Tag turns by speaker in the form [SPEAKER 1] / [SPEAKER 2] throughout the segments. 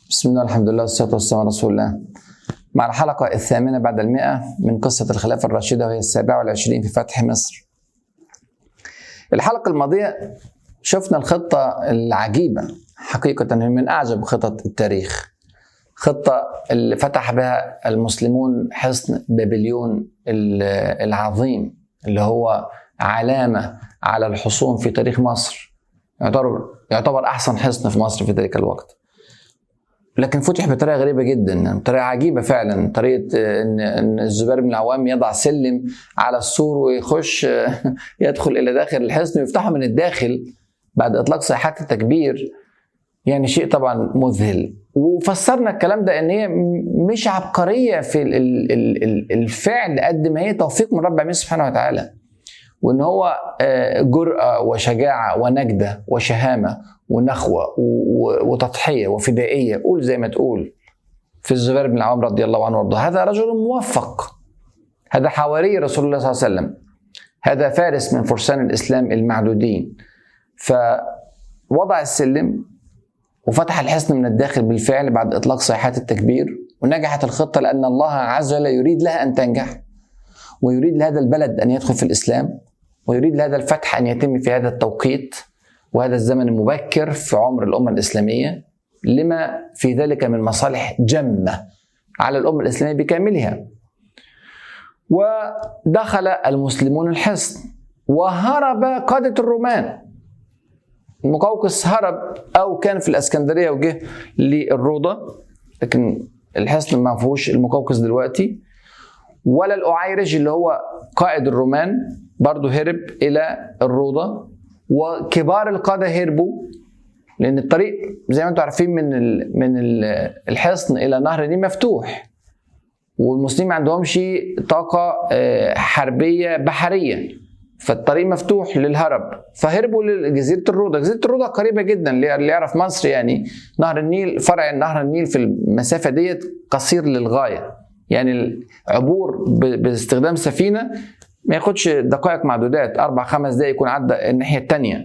[SPEAKER 1] بسم الله الحمد لله والصلاة والسلام على رسول الله مع الحلقة الثامنة بعد المئة من قصة الخلافة الراشدة وهي السابعة والعشرين في فتح مصر الحلقة الماضية شفنا الخطة العجيبة حقيقة هي من أعجب خطط التاريخ خطة اللي فتح بها المسلمون حصن بابليون العظيم اللي هو علامة على الحصون في تاريخ مصر يعتبر يعتبر أحسن حصن في مصر في ذلك الوقت لكن فتح بطريقه غريبه جدا طريقه عجيبه فعلا طريقه ان ان الزبير بن العوام يضع سلم على السور ويخش يدخل الى داخل الحصن ويفتحه من الداخل بعد اطلاق صيحات التكبير يعني شيء طبعا مذهل وفسرنا الكلام ده ان هي مش عبقريه في الفعل قد ما هي توفيق من رب العالمين سبحانه وتعالى وان هو جرأة وشجاعة ونجدة وشهامة ونخوة وتضحية وفدائية قول زي ما تقول في الزبير بن العوام رضي الله عنه وارضاه هذا رجل موفق هذا حواري رسول الله صلى الله عليه وسلم هذا فارس من فرسان الإسلام المعدودين فوضع السلم وفتح الحصن من الداخل بالفعل بعد إطلاق صيحات التكبير ونجحت الخطة لأن الله عز وجل يريد لها أن تنجح ويريد لهذا البلد أن يدخل في الإسلام ويريد لهذا الفتح أن يتم في هذا التوقيت وهذا الزمن المبكر في عمر الأمة الإسلامية لما في ذلك من مصالح جمة على الأمة الإسلامية بكاملها ودخل المسلمون الحصن وهرب قادة الرومان المقوقس هرب أو كان في الإسكندرية وجه للروضة لكن الحصن ما فيهوش المقوقس دلوقتي ولا الأعيرج اللي هو قائد الرومان برضه هرب إلى الروضة وكبار القادة هربوا لأن الطريق زي ما انتم عارفين من ال من ال الحصن إلى نهر النيل مفتوح والمسلمين ما عندهمش طاقة حربية بحرية فالطريق مفتوح للهرب فهربوا لجزيرة الروضة جزيرة الروضة قريبة جدا اللي يعرف مصر يعني نهر النيل فرع نهر النيل في المسافة ديت قصير للغاية يعني العبور باستخدام سفينة ما ياخدش دقائق معدودات اربع خمس دقائق يكون عدى الناحيه الثانيه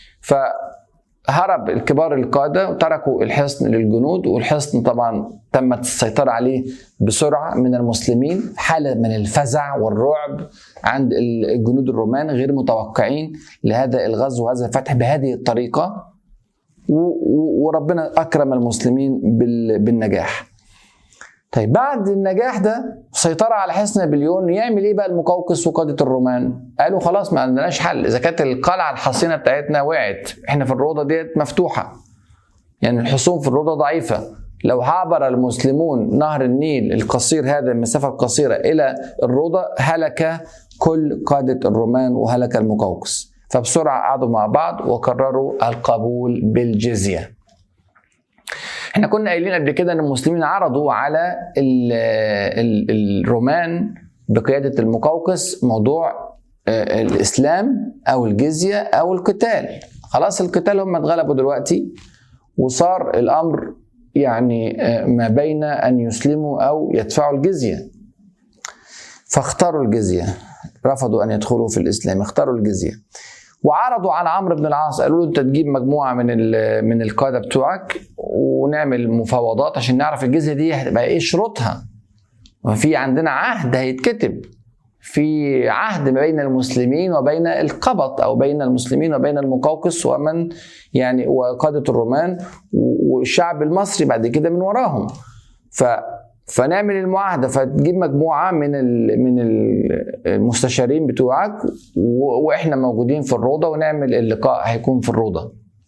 [SPEAKER 1] فهرب الكبار القاده وتركوا الحصن للجنود والحصن طبعا تمت السيطره عليه بسرعه من المسلمين حاله من الفزع والرعب عند الجنود الرومان غير متوقعين لهذا الغزو وهذا الفتح بهذه الطريقه وربنا اكرم المسلمين بالنجاح طيب بعد النجاح ده سيطرة على حصن نابليون يعمل ايه بقى المقوقس وقادة الرومان؟ قالوا خلاص ما عندناش حل اذا كانت القلعة الحصينة بتاعتنا وقعت احنا في الروضة ديت مفتوحة يعني الحصون في الروضة ضعيفة لو عبر المسلمون نهر النيل القصير هذا المسافة القصيرة إلى الروضة هلك كل قادة الرومان وهلك المقوقس فبسرعة قعدوا مع بعض وقرروا القبول بالجزية احنا كنا قايلين قبل كده ان المسلمين عرضوا على ال ال الرومان بقياده المقوقس موضوع الاسلام او الجزيه او القتال خلاص القتال هم اتغلبوا دلوقتي وصار الامر يعني ما بين ان يسلموا او يدفعوا الجزيه فاختاروا الجزيه رفضوا ان يدخلوا في الاسلام اختاروا الجزيه وعرضوا على عمرو بن العاص قالوا له انت تجيب مجموعه من من القاده بتوعك ونعمل مفاوضات عشان نعرف الجزيه دي هتبقى ايه شروطها وفي عندنا عهد هيتكتب في عهد ما بين المسلمين وبين القبط او بين المسلمين وبين المقوقس ومن يعني وقاده الرومان والشعب المصري بعد كده من وراهم ف فنعمل المعاهده فتجيب مجموعه من من المستشارين بتوعك واحنا موجودين في الروضه ونعمل اللقاء هيكون في الروضه.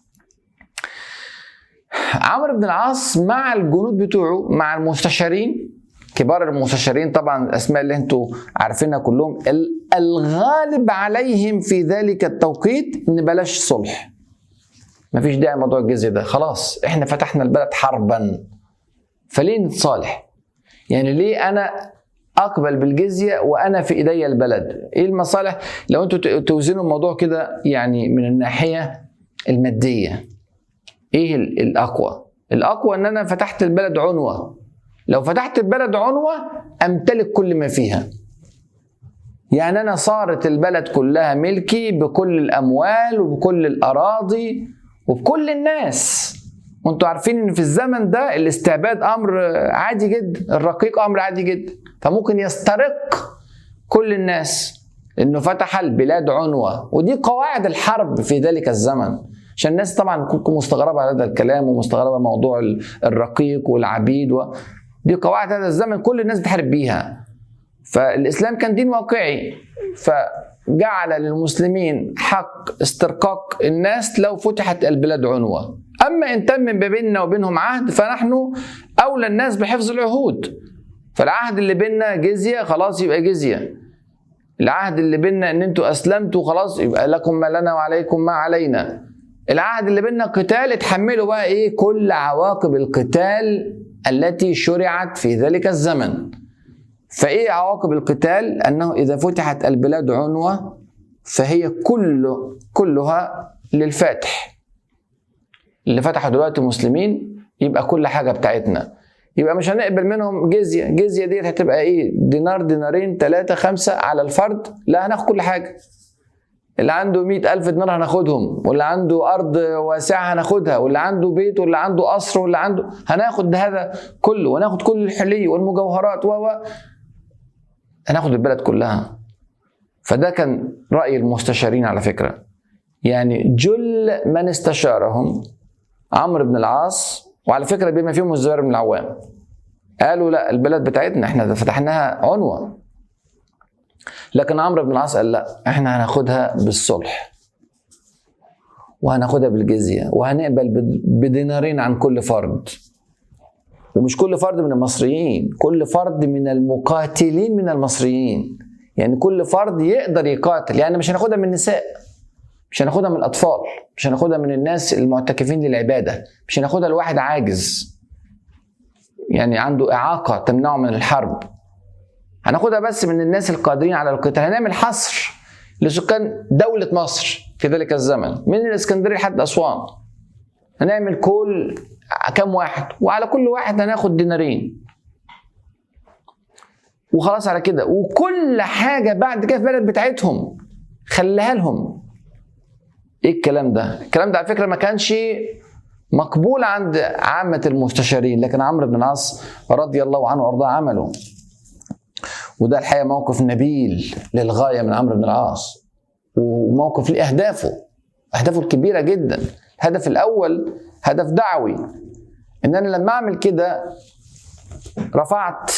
[SPEAKER 1] عمرو بن العاص مع الجنود بتوعه مع المستشارين كبار المستشارين طبعا الاسماء اللي انتوا عارفينها كلهم الغالب عليهم في ذلك التوقيت ان بلاش صلح. مفيش داعي موضوع الجزيه ده خلاص احنا فتحنا البلد حربا فليه نتصالح؟ يعني ليه انا اقبل بالجزيه وانا في ايدي البلد ايه المصالح لو انتوا توزنوا الموضوع كده يعني من الناحيه الماديه ايه الاقوى الاقوى ان انا فتحت البلد عنوه لو فتحت البلد عنوه امتلك كل ما فيها يعني انا صارت البلد كلها ملكي بكل الاموال وبكل الاراضي وبكل الناس وانتوا عارفين ان في الزمن ده الاستعباد امر عادي جدا الرقيق امر عادي جدا فممكن يسترق كل الناس انه فتح البلاد عنوه ودي قواعد الحرب في ذلك الزمن عشان الناس طبعا تكون مستغربه على هذا الكلام ومستغربه موضوع الرقيق والعبيد و... دي قواعد هذا الزمن كل الناس بتحارب بيها فالاسلام كان دين واقعي فجعل للمسلمين حق استرقاق الناس لو فتحت البلاد عنوه اما ان تم بيننا وبينهم عهد فنحن اولى الناس بحفظ العهود فالعهد اللي بيننا جزيه خلاص يبقى جزيه العهد اللي بيننا ان انتوا اسلمتوا خلاص يبقى لكم ما لنا وعليكم ما علينا العهد اللي بيننا قتال اتحملوا بقى ايه كل عواقب القتال التي شرعت في ذلك الزمن فايه عواقب القتال انه اذا فتحت البلاد عنوه فهي كل كلها للفاتح اللي فتحوا دلوقتي مسلمين يبقى كل حاجه بتاعتنا يبقى مش هنقبل منهم جزيه جزيه ديت هتبقى ايه دينار دينارين ثلاثة خمسة على الفرد لا هناخد كل حاجة اللي عنده مئة ألف دينار هناخدهم واللي عنده أرض واسعة هناخدها واللي عنده بيت واللي عنده قصر واللي عنده هناخد هذا كله وناخد كل الحلي والمجوهرات و هناخد البلد كلها فده كان رأي المستشارين على فكرة يعني جل من استشارهم عمرو بن العاص وعلى فكرة بما فيهم الزبير بن العوام قالوا لا البلد بتاعتنا احنا فتحناها عنوة لكن عمرو بن العاص قال لا احنا هناخدها بالصلح وهناخدها بالجزية وهنقبل بدينارين عن كل فرد ومش كل فرد من المصريين كل فرد من المقاتلين من المصريين يعني كل فرد يقدر يقاتل يعني مش هناخدها من النساء مش هناخدها من الاطفال مش هناخدها من الناس المعتكفين للعباده مش هناخدها لواحد عاجز يعني عنده اعاقه تمنعه من الحرب هناخدها بس من الناس القادرين على القتال هنعمل حصر لسكان دولة مصر في ذلك الزمن من الإسكندرية لحد أسوان هنعمل كل كم واحد وعلى كل واحد هناخد دينارين وخلاص على كده وكل حاجة بعد كده في البلد بتاعتهم خليها لهم ايه الكلام ده الكلام ده على فكرة ما كانش مقبول عند عامة المستشارين لكن عمرو بن العاص رضي الله عنه وارضاه عمله وده الحقيقه موقف نبيل للغايه من عمرو بن العاص وموقف ليه اهدافه اهدافه الكبيره جدا الهدف الاول هدف دعوي ان انا لما اعمل كده رفعت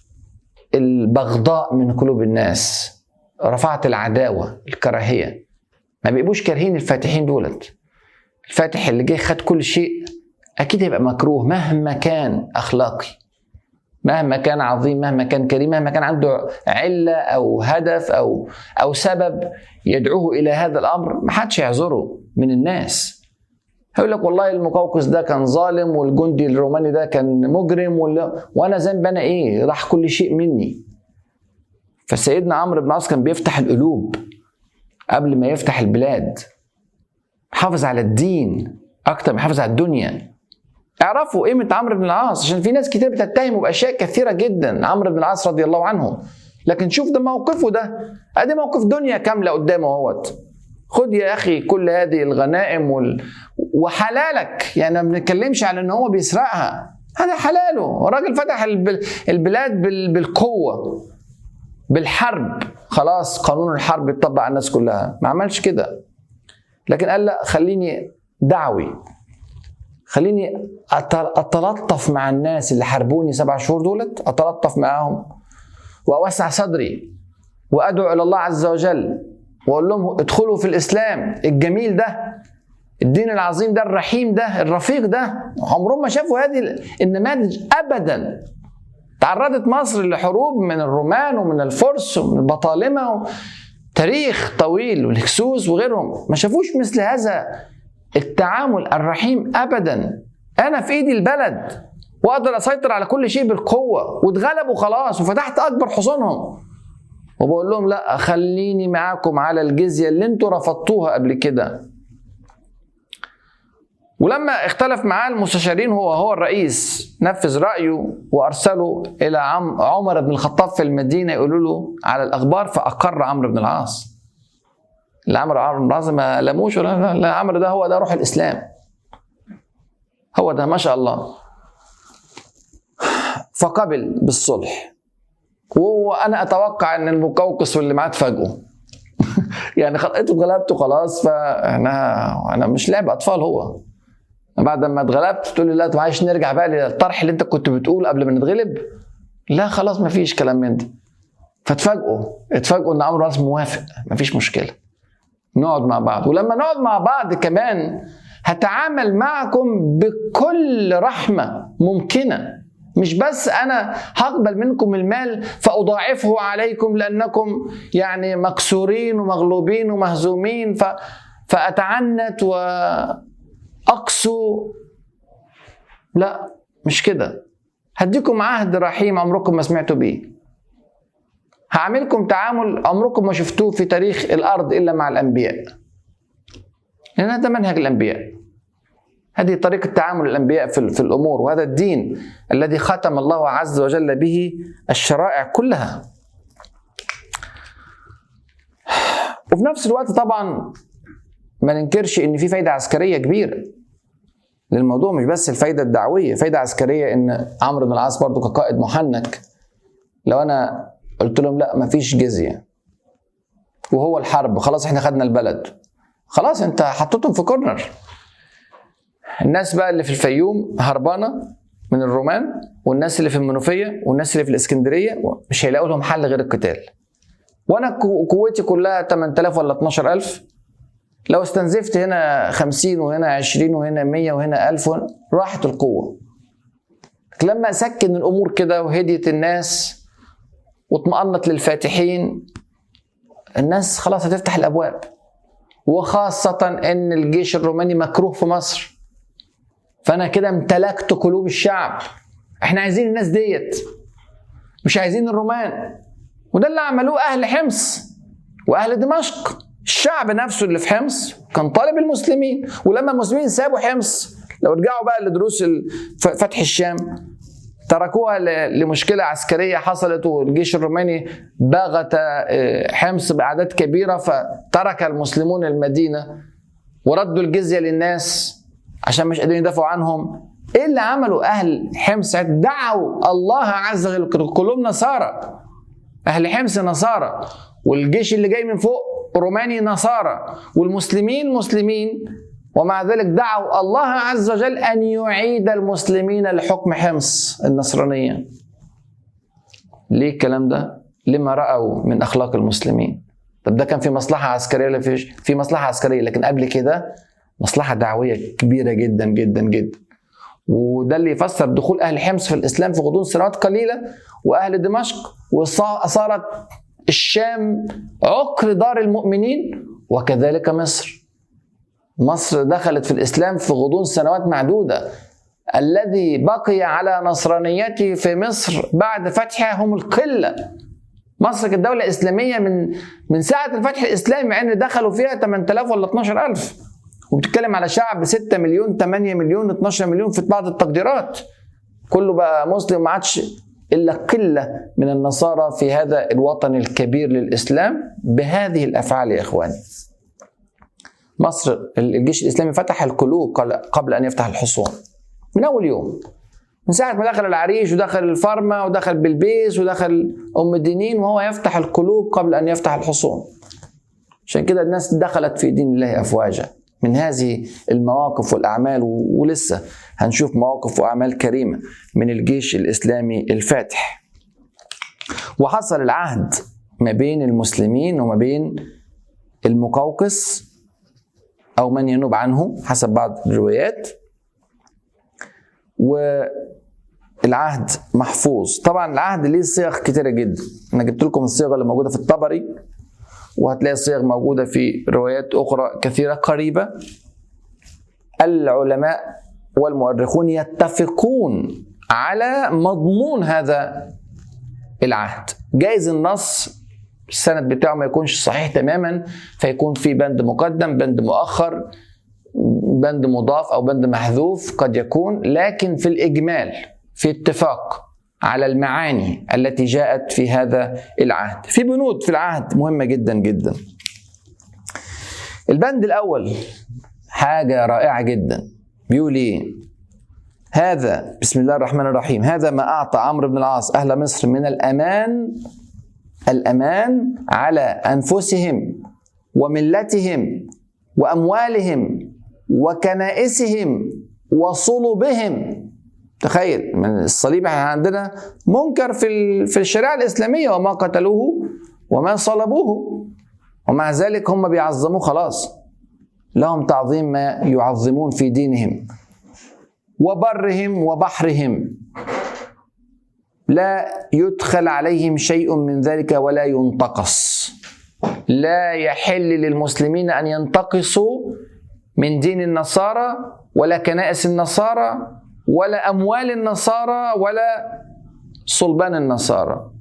[SPEAKER 1] البغضاء من قلوب الناس رفعت العداوه الكراهيه ما بيبقوش كارهين الفاتحين دولت الفاتح اللي جاي خد كل شيء اكيد هيبقى مكروه مهما كان اخلاقي مهما كان عظيم مهما كان كريم مهما كان عنده علة أو هدف أو أو سبب يدعوه إلى هذا الأمر ما حدش يعذره من الناس هيقول لك والله المقوقس ده كان ظالم والجندي الروماني ده كان مجرم ولا وأنا ذنب أنا إيه راح كل شيء مني فسيدنا عمرو بن العاص كان بيفتح القلوب قبل ما يفتح البلاد حافظ على الدين أكتر ما يحافظ على الدنيا اعرفوا قيمة عمرو بن العاص عشان في ناس كتير بتتهمه بأشياء كثيرة جدا عمرو بن العاص رضي الله عنه لكن شوف ده موقفه ده ادي موقف دنيا كاملة قدامه اهوت خد يا اخي كل هذه الغنائم وال... وحلالك يعني ما بنتكلمش على ان هو بيسرقها هذا حلاله الراجل فتح البلاد بال... بالقوة بالحرب خلاص قانون الحرب يطبق على الناس كلها ما عملش كده لكن قال لا خليني دعوي خليني اتلطف مع الناس اللي حاربوني سبع شهور دولت اتلطف معاهم واوسع صدري وادعو الى الله عز وجل واقول لهم ادخلوا في الاسلام الجميل ده الدين العظيم ده الرحيم ده الرفيق ده عمرهم ما شافوا هذه النماذج ابدا تعرضت مصر لحروب من الرومان ومن الفرس ومن البطالمه تاريخ طويل والهكسوس وغيرهم ما شافوش مثل هذا التعامل الرحيم ابدا انا في ايدي البلد واقدر اسيطر على كل شيء بالقوه واتغلبوا خلاص وفتحت اكبر حصونهم وبقول لهم لا خليني معاكم على الجزيه اللي انتوا رفضتوها قبل كده ولما اختلف معاه المستشارين هو هو الرئيس نفذ رايه وارسله الى عم عمر بن الخطاب في المدينه يقولوا له على الاخبار فاقر عمرو بن العاص اللي عمرو عمرو بن العاص ما لموش ولا لا عمرو ده هو ده روح الاسلام هو ده ما شاء الله فقبل بالصلح وانا اتوقع ان المقوقس واللي معاه اتفاجئوا يعني انتوا اتغلبتوا خلاص فانا انا مش لعب اطفال هو بعد ما اتغلبت تقول لي لا طب عايش نرجع بقى للطرح اللي انت كنت بتقول قبل ما نتغلب لا خلاص ما فيش كلام من ده فاتفاجئوا اتفاجئوا ان عمرو راس موافق ما فيش مشكله نقعد مع بعض ولما نقعد مع بعض كمان هتعامل معكم بكل رحمه ممكنه مش بس انا هقبل منكم المال فاضاعفه عليكم لانكم يعني مكسورين ومغلوبين ومهزومين ف فاتعنت واقسو لا مش كده هديكم عهد رحيم عمركم ما سمعتوا بيه هعملكم تعامل عمركم ما شفتوه في تاريخ الارض الا مع الانبياء لان هذا منهج الانبياء هذه طريقة تعامل الأنبياء في, في الأمور وهذا الدين الذي ختم الله عز وجل به الشرائع كلها وفي نفس الوقت طبعا ما ننكرش ان في فايده عسكريه كبيره للموضوع مش بس الفايده الدعويه فايده عسكريه ان عمرو بن العاص برضه كقائد محنك لو انا قلت لهم لا مفيش جزيه وهو الحرب خلاص احنا خدنا البلد خلاص انت حطيتهم في كورنر الناس بقى اللي في الفيوم هربانه من الرومان والناس اللي في المنوفيه والناس اللي في الاسكندريه مش هيلاقوا لهم حل غير القتال وانا قوتي كلها 8000 ولا 12000 لو استنزفت هنا 50 وهنا 20 وهنا 100 وهنا 1000 راحت القوه لما سكن الامور كده وهديت الناس واطمأنت للفاتحين الناس خلاص هتفتح الابواب وخاصة ان الجيش الروماني مكروه في مصر فانا كده امتلكت قلوب الشعب احنا عايزين الناس ديت مش عايزين الرومان وده اللي عملوه اهل حمص واهل دمشق الشعب نفسه اللي في حمص كان طالب المسلمين ولما المسلمين سابوا حمص لو رجعوا بقى لدروس فتح الشام تركوها لمشكلة عسكرية حصلت والجيش الروماني باغت حمص بأعداد كبيرة فترك المسلمون المدينة وردوا الجزية للناس عشان مش قادرين يدافعوا عنهم ايه اللي عمله اهل حمص دعوا الله عز وجل كلهم نصارى اهل حمص نصارى والجيش اللي جاي من فوق روماني نصارى والمسلمين مسلمين ومع ذلك دعوا الله عز وجل ان يعيد المسلمين لحكم حمص النصرانيه ليه الكلام ده لما راوا من اخلاق المسلمين طب ده كان في مصلحه عسكريه ولا في في مصلحه عسكريه لكن قبل كده مصلحه دعويه كبيره جدا جدا جدا وده اللي يفسر دخول اهل حمص في الاسلام في غضون سنوات قليله واهل دمشق وصارت الشام عقر دار المؤمنين وكذلك مصر مصر دخلت في الاسلام في غضون سنوات معدوده الذي بقي على نصرانيته في مصر بعد فتحها هم القله مصر كانت دولة إسلامية من من ساعة الفتح الإسلامي مع إن دخلوا فيها 8000 ولا 12000 وبتتكلم على شعب 6 مليون 8 مليون 12 مليون في بعض التقديرات كله بقى مسلم ما عادش الا قله من النصارى في هذا الوطن الكبير للاسلام بهذه الافعال يا اخواني. مصر الجيش الاسلامي فتح القلوب قبل ان يفتح الحصون من اول يوم من ساعة ما دخل العريش ودخل الفرمة ودخل بلبيس ودخل أم الدينين وهو يفتح القلوب قبل أن يفتح الحصون عشان كده الناس دخلت في دين الله أفواجا من هذه المواقف والأعمال ولسه هنشوف مواقف وأعمال كريمة من الجيش الإسلامي الفاتح وحصل العهد ما بين المسلمين وما بين المقوقس أو من ينوب عنه حسب بعض الروايات والعهد محفوظ طبعا العهد ليه صيغ كتيرة جدا أنا جبت لكم الصيغة اللي موجودة في الطبري وهتلاقي صيغ موجودة في روايات أخرى كثيرة قريبة العلماء والمؤرخون يتفقون على مضمون هذا العهد جايز النص السند بتاعه ما يكونش صحيح تماما فيكون في بند مقدم بند مؤخر بند مضاف او بند محذوف قد يكون لكن في الاجمال في اتفاق على المعاني التي جاءت في هذا العهد في بنود في العهد مهمه جدا جدا البند الاول حاجه رائعه جدا بيقول ايه هذا بسم الله الرحمن الرحيم هذا ما أعطى عمرو بن العاص أهل مصر من الأمان الأمان على أنفسهم وملتهم وأموالهم وكنائسهم وصلبهم تخيل من الصليب احنا عندنا منكر في في الشريعه الاسلاميه وما قتلوه وما صلبوه ومع ذلك هم بيعظموه خلاص لهم تعظيم ما يعظمون في دينهم وبرهم وبحرهم لا يدخل عليهم شيء من ذلك ولا ينتقص لا يحل للمسلمين ان ينتقصوا من دين النصارى ولا كنائس النصارى ولا اموال النصارى ولا صلبان النصارى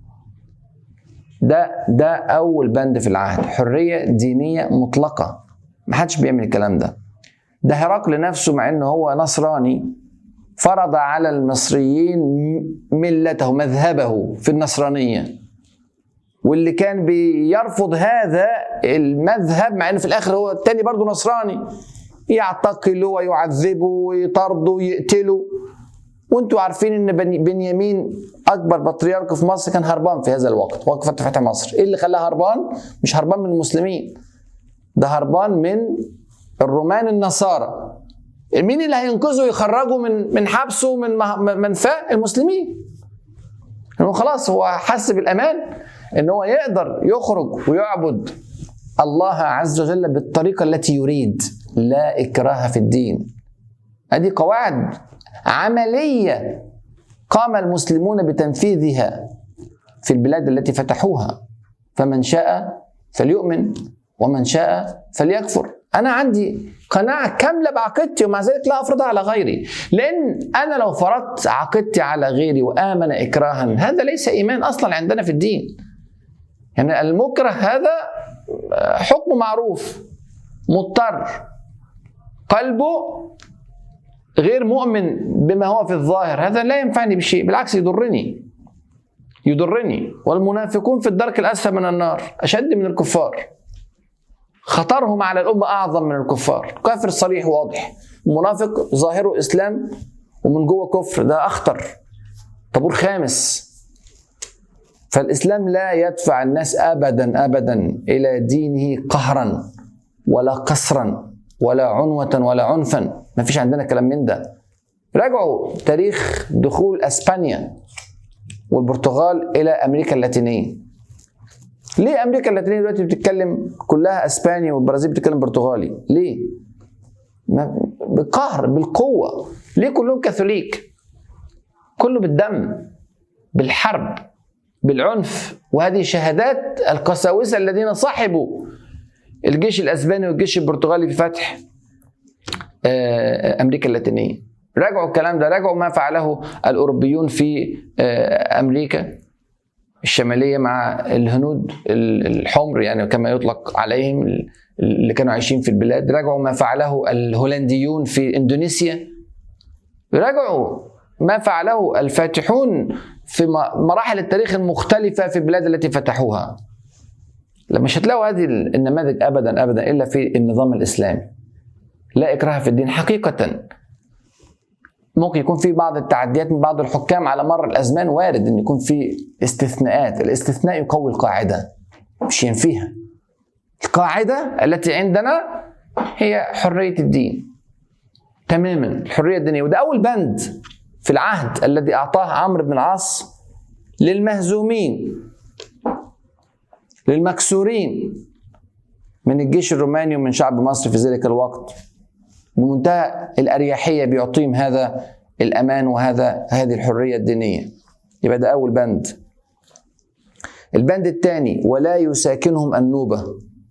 [SPEAKER 1] ده ده اول بند في العهد حريه دينيه مطلقه ما حدش بيعمل الكلام ده ده هرقل نفسه مع انه هو نصراني فرض على المصريين ملته مذهبه في النصرانيه واللي كان بيرفض هذا المذهب مع انه في الاخر هو التاني برضه نصراني يعتقله ويعذبه ويطرده ويقتله وانتوا عارفين ان بنيامين اكبر بطريرك في مصر كان هربان في هذا الوقت وقت فتح مصر ايه اللي خلاه هربان مش هربان من المسلمين ده هربان من الرومان النصارى مين اللي هينقذه ويخرجه من من حبسه من منفاه المسلمين لانه خلاص هو حس بالامان ان هو يقدر يخرج ويعبد الله عز وجل بالطريقه التي يريد لا اكراه في الدين هذه قواعد عمليه قام المسلمون بتنفيذها في البلاد التي فتحوها فمن شاء فليؤمن ومن شاء فليكفر انا عندي قناعه كامله بعقيدتي ومع ذلك لا افرضها على غيري لان انا لو فرضت عقيدتي على غيري وامن اكراها هذا ليس ايمان اصلا عندنا في الدين يعني المكره هذا حكم معروف مضطر قلبه غير مؤمن بما هو في الظاهر هذا لا ينفعني بشيء بالعكس يضرني يضرني والمنافقون في الدرك الاسفل من النار اشد من الكفار خطرهم على الامه اعظم من الكفار كافر صريح واضح المنافق ظاهره اسلام ومن جوه كفر ده اخطر طابور خامس فالاسلام لا يدفع الناس ابدا ابدا الى دينه قهرا ولا قسرا ولا عنوة ولا عنفا ما فيش عندنا كلام من ده راجعوا تاريخ دخول اسبانيا والبرتغال الى امريكا اللاتينيه ليه امريكا اللاتينيه دلوقتي بتتكلم كلها اسباني والبرازيل بتتكلم برتغالي ليه بالقهر بالقوه ليه كلهم كاثوليك كله بالدم بالحرب بالعنف وهذه شهادات القساوسه الذين صاحبوا الجيش الاسباني والجيش البرتغالي في فتح امريكا اللاتينيه راجعوا الكلام ده راجعوا ما فعله الاوروبيون في امريكا الشماليه مع الهنود الحمر يعني كما يطلق عليهم اللي كانوا عايشين في البلاد راجعوا ما فعله الهولنديون في اندونيسيا راجعوا ما فعله الفاتحون في مراحل التاريخ المختلفة في البلاد التي فتحوها لما مش هتلاقوا هذه النماذج أبدا أبدا إلا في النظام الإسلامي لا إكراه في الدين حقيقة ممكن يكون في بعض التعديات من بعض الحكام على مر الازمان وارد ان يكون في استثناءات الاستثناء يقوي القاعده مش ينفيها القاعده التي عندنا هي حريه الدين تماما الحريه الدينيه وده اول بند في العهد الذي اعطاه عمرو بن العاص للمهزومين للمكسورين من الجيش الروماني ومن شعب مصر في ذلك الوقت بمنتهى الاريحيه بيعطيهم هذا الامان وهذا هذه الحريه الدينيه يبقى ده اول بند البند الثاني ولا يساكنهم النوبه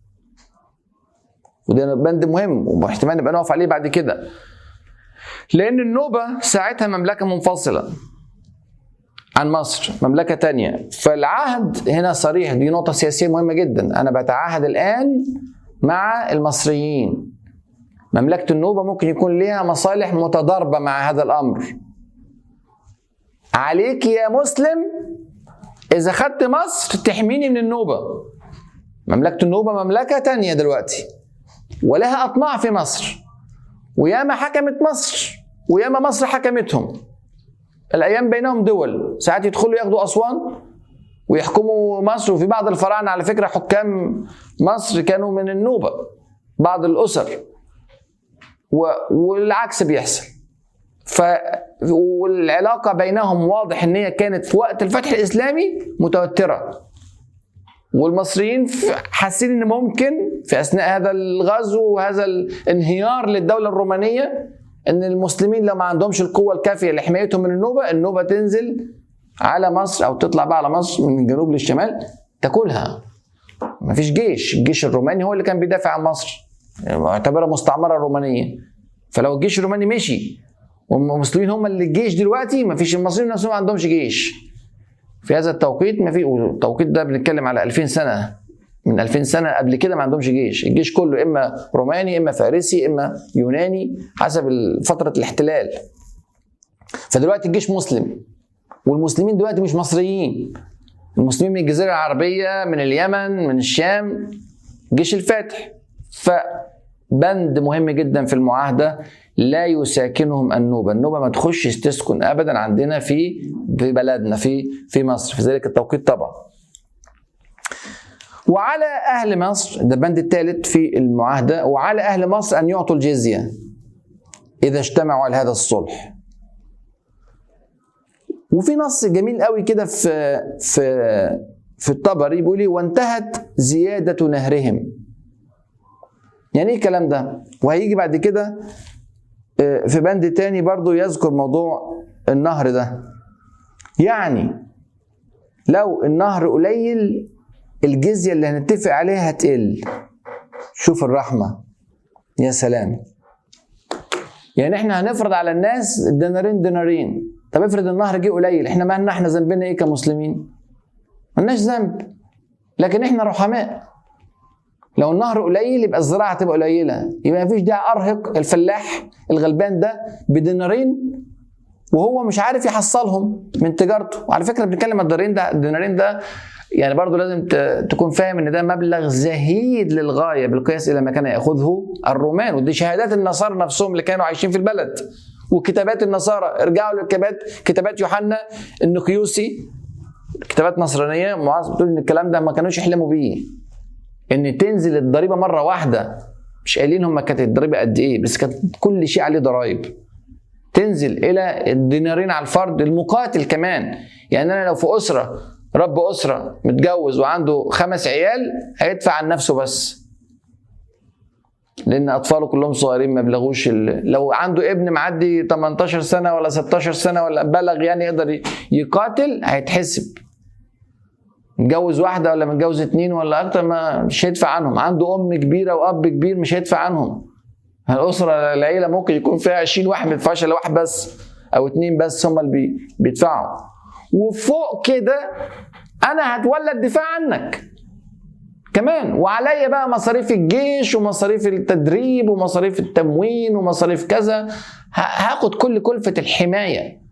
[SPEAKER 1] وده بند مهم واحتمال نبقى نقف عليه بعد كده لان النوبه ساعتها مملكه منفصله عن مصر مملكه تانية فالعهد هنا صريح دي نقطه سياسيه مهمه جدا انا بتعهد الان مع المصريين مملكة النوبة ممكن يكون ليها مصالح متضاربة مع هذا الأمر عليك يا مسلم إذا خدت مصر تحميني من النوبة مملكة النوبة مملكة تانية دلوقتي ولها أطماع في مصر وياما حكمت مصر وياما مصر حكمتهم الايام بينهم دول ساعات يدخلوا ياخدوا اسوان ويحكموا مصر وفي بعض الفراعنه على فكره حكام مصر كانوا من النوبه بعض الاسر و... والعكس بيحصل ف والعلاقه بينهم واضح ان هي كانت في وقت الفتح الاسلامي متوتره والمصريين حاسين ان ممكن في اثناء هذا الغزو وهذا الانهيار للدوله الرومانيه ان المسلمين لو ما عندهمش القوه الكافيه لحمايتهم من النوبه النوبه تنزل على مصر او تطلع بقى على مصر من الجنوب للشمال تاكلها مفيش جيش الجيش الروماني هو اللي كان بيدافع عن مصر معتبرها مستعمره رومانيه فلو الجيش الروماني مشي والمسلمين هم اللي الجيش دلوقتي مفيش المصريين نفسهم ما عندهمش جيش في هذا التوقيت ما في والتوقيت ده بنتكلم على 2000 سنه من 2000 سنه قبل كده ما عندهمش جيش الجيش كله اما روماني اما فارسي اما يوناني حسب فتره الاحتلال فدلوقتي الجيش مسلم والمسلمين دلوقتي مش مصريين المسلمين من الجزيره العربيه من اليمن من الشام جيش الفاتح فبند مهم جدا في المعاهده لا يساكنهم النوبه، النوبه ما تخشش تسكن ابدا عندنا في في بلدنا في في مصر في ذلك التوقيت طبعا. وعلى اهل مصر ده البند الثالث في المعاهده وعلى اهل مصر ان يعطوا الجزيه اذا اجتمعوا على هذا الصلح. وفي نص جميل قوي كده في في في الطبري بيقول لي وانتهت زياده نهرهم. يعني ايه الكلام ده؟ وهيجي بعد كده في بند تاني برضو يذكر موضوع النهر ده يعني لو النهر قليل الجزية اللي هنتفق عليها هتقل شوف الرحمة يا سلام يعني احنا هنفرض على الناس دينارين دينارين طب افرض النهر جه قليل احنا مالنا احنا ذنبنا ايه كمسلمين مالناش ذنب لكن احنا رحماء لو النهر قليل يبقى الزراعه تبقى قليله يبقى مفيش داعي ارهق الفلاح الغلبان ده بدينارين وهو مش عارف يحصلهم من تجارته وعلى فكره بنتكلم الدينارين ده الدينارين ده يعني برضه لازم تكون فاهم ان ده مبلغ زهيد للغايه بالقياس الى ما كان ياخذه الرومان ودي شهادات النصارى نفسهم اللي كانوا عايشين في البلد وكتابات النصارى ارجعوا لكتابات كتابات يوحنا النقيوسي كتابات نصرانيه معاذ بتقول ان الكلام ده ما كانوش يحلموا بيه ان تنزل الضريبه مره واحده مش قايلين هم كانت الضريبه قد ايه بس كانت كل شيء عليه ضرائب تنزل الى الدينارين على الفرد المقاتل كمان يعني انا لو في اسره رب اسره متجوز وعنده خمس عيال هيدفع عن نفسه بس لان اطفاله كلهم صغيرين ما بلغوش لو عنده ابن معدي 18 سنه ولا 16 سنه ولا بلغ يعني يقدر يقاتل هيتحسب متجوز واحدة ولا متجوز اتنين ولا أكتر ما مش هيدفع عنهم عنده أم كبيرة وأب كبير مش هيدفع عنهم الأسرة العيلة ممكن يكون فيها 20 واحد ما يدفعش إلا واحد بس أو اتنين بس هم اللي بيدفعوا وفوق كده أنا هتولى الدفاع عنك كمان وعليا بقى مصاريف الجيش ومصاريف التدريب ومصاريف التموين ومصاريف كذا هاخد كل كلفة الحماية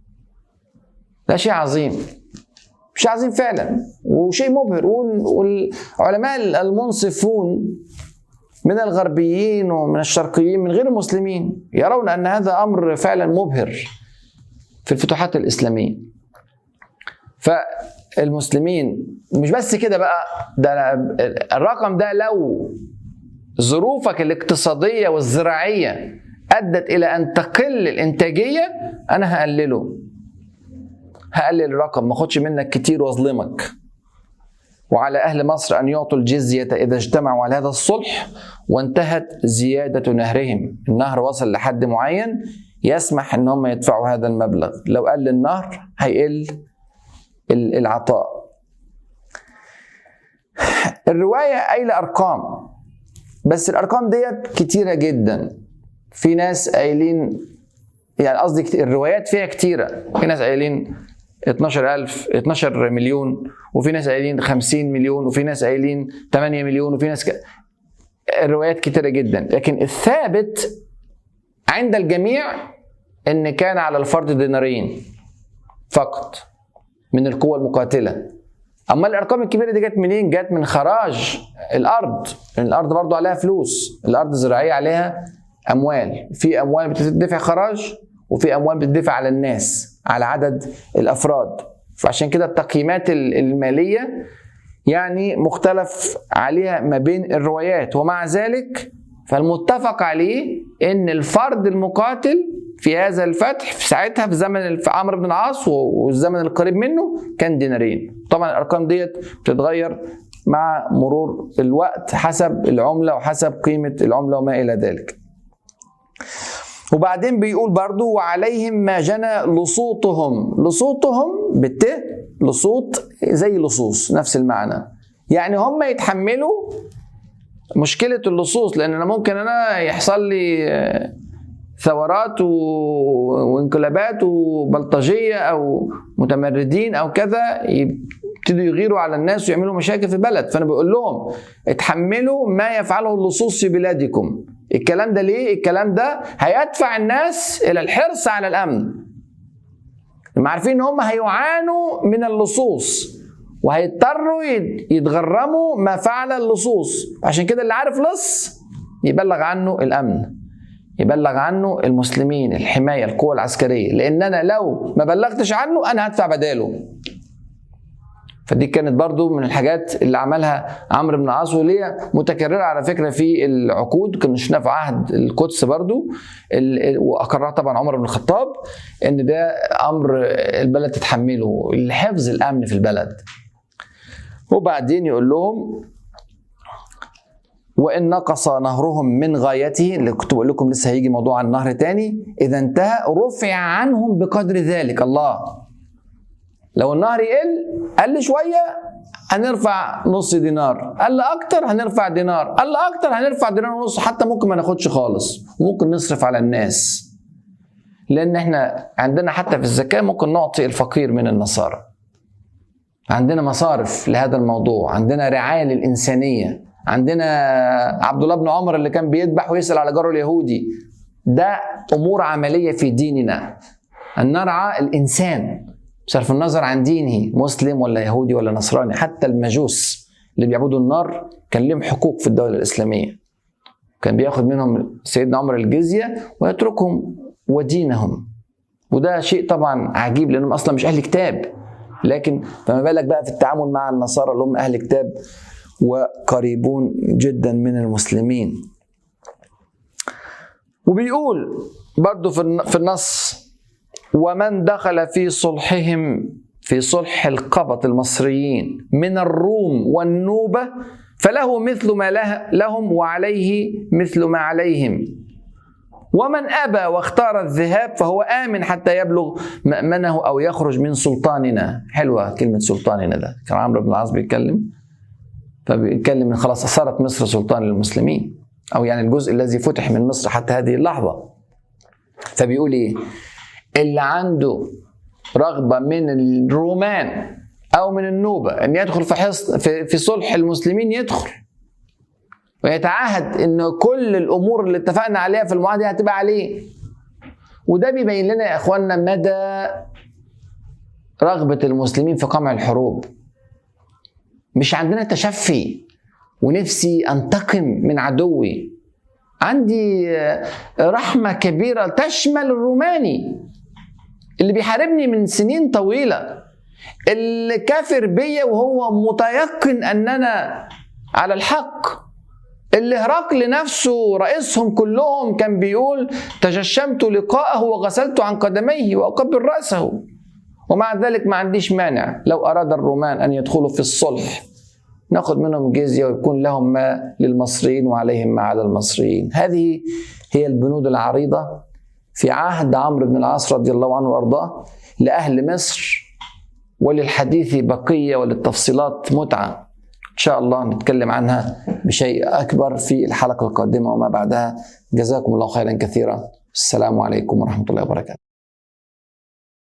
[SPEAKER 1] ده شيء عظيم مش عظيم فعلا وشيء مبهر والعلماء المنصفون من الغربيين ومن الشرقيين من غير المسلمين يرون ان هذا امر فعلا مبهر في الفتوحات الاسلاميه فالمسلمين مش بس كده بقى ده الرقم ده لو ظروفك الاقتصاديه والزراعيه ادت الى ان تقل الانتاجيه انا هقلله هقلل الرقم ما اخدش منك كتير واظلمك وعلى أهل مصر أن يعطوا الجزية إذا اجتمعوا على هذا الصلح وانتهت زيادة نهرهم النهر وصل لحد معين يسمح أن هم يدفعوا هذا المبلغ لو قل النهر هيقل العطاء الرواية قايلة أرقام بس الأرقام ديت كتيرة جدا في ناس قايلين يعني قصدي الروايات فيها كتيرة في ناس قايلين 12000 12 مليون وفي ناس قايلين 50 مليون وفي ناس قايلين 8 مليون وفي ناس ك... الروايات كتيرة جدا لكن الثابت عند الجميع ان كان على الفرد دينارين فقط من القوة المقاتلة اما الارقام الكبيرة دي جت منين جت من خراج الارض لان الارض برضو عليها فلوس الارض الزراعية عليها اموال في اموال بتدفع خراج وفي اموال بتدفع على الناس على عدد الافراد فعشان كده التقييمات الماليه يعني مختلف عليها ما بين الروايات ومع ذلك فالمتفق عليه ان الفرد المقاتل في هذا الفتح في ساعتها في زمن عمرو بن العاص والزمن القريب منه كان دينارين طبعا الارقام ديت بتتغير مع مرور الوقت حسب العمله وحسب قيمه العمله وما الى ذلك وبعدين بيقول برضو وعليهم ما جنى لصوطهم لصوطهم بالت لصوط زي لصوص نفس المعنى يعني هم يتحملوا مشكلة اللصوص لأن أنا ممكن أنا يحصل لي ثورات وانقلابات وبلطجية أو متمردين أو كذا يبتدوا يغيروا على الناس ويعملوا مشاكل في البلد فأنا بقول لهم اتحملوا ما يفعله اللصوص في بلادكم الكلام ده ليه؟ الكلام ده هيدفع الناس إلى الحرص على الأمن هم عارفين ان هم هيعانوا من اللصوص وهيضطروا يتغرموا ما فعل اللصوص عشان كده اللي عارف لص يبلغ عنه الامن يبلغ عنه المسلمين الحمايه القوه العسكريه لان انا لو ما بلغتش عنه انا هدفع بداله فدي كانت برضو من الحاجات اللي عملها عمرو بن العاص واللي متكرره على فكره في العقود كنا شفناها في عهد القدس برضو واقرها طبعا عمر بن الخطاب ان ده امر البلد تتحمله لحفظ الامن في البلد وبعدين يقول لهم وان نقص نهرهم من غايته اللي كنت بقول لكم لسه هيجي موضوع عن النهر تاني اذا انتهى رفع عنهم بقدر ذلك الله لو النهر يقل قل شويه هنرفع نص دينار قل اكتر هنرفع دينار قل اكتر هنرفع دينار ونص حتى ممكن ما ناخدش خالص وممكن نصرف على الناس لان احنا عندنا حتى في الزكاه ممكن نعطي الفقير من النصارى عندنا مصارف لهذا الموضوع عندنا رعايه للانسانيه عندنا عبد الله بن عمر اللي كان بيذبح ويسال على جاره اليهودي ده امور عمليه في ديننا ان نرعى الانسان بصرف النظر عن دينه مسلم ولا يهودي ولا نصراني حتى المجوس اللي بيعبدوا النار كان لهم حقوق في الدوله الاسلاميه كان بياخد منهم سيدنا عمر الجزيه ويتركهم ودينهم وده شيء طبعا عجيب لانهم اصلا مش اهل كتاب لكن فما بالك بقى في التعامل مع النصارى اللي هم اهل كتاب وقريبون جدا من المسلمين وبيقول برضو في النص ومن دخل في صلحهم في صلح القبط المصريين من الروم والنوبة فله مثل ما لهم وعليه مثل ما عليهم ومن أبى واختار الذهاب فهو آمن حتى يبلغ مأمنه أو يخرج من سلطاننا حلوة كلمة سلطاننا ده كان عمرو بن العاص بيتكلم فبيتكلم من خلاص صارت مصر سلطان للمسلمين أو يعني الجزء الذي فتح من مصر حتى هذه اللحظة فبيقول إيه اللي عنده رغبه من الرومان او من النوبه ان يدخل في حصن في, في صلح المسلمين يدخل ويتعهد ان كل الامور اللي اتفقنا عليها في المعاهده هتبقى عليه وده بيبين لنا يا اخواننا مدى رغبه المسلمين في قمع الحروب مش عندنا تشفي ونفسي انتقم من عدوي عندي رحمه كبيره تشمل الروماني اللي بيحاربني من سنين طويله اللي كافر بيا وهو متيقن ان انا على الحق اللي هرقل نفسه رئيسهم كلهم كان بيقول تجشمت لقاءه وغسلت عن قدميه واقبل راسه ومع ذلك ما عنديش مانع لو اراد الرومان ان يدخلوا في الصلح ناخذ منهم جزيه ويكون لهم ما للمصريين وعليهم ما على المصريين هذه هي البنود العريضه في عهد عمرو بن العاص رضي الله عنه وارضاه لاهل مصر وللحديث بقيه وللتفصيلات متعه ان شاء الله نتكلم عنها بشيء اكبر في الحلقه القادمه وما بعدها جزاكم الله خيرا كثيرا السلام عليكم ورحمه الله وبركاته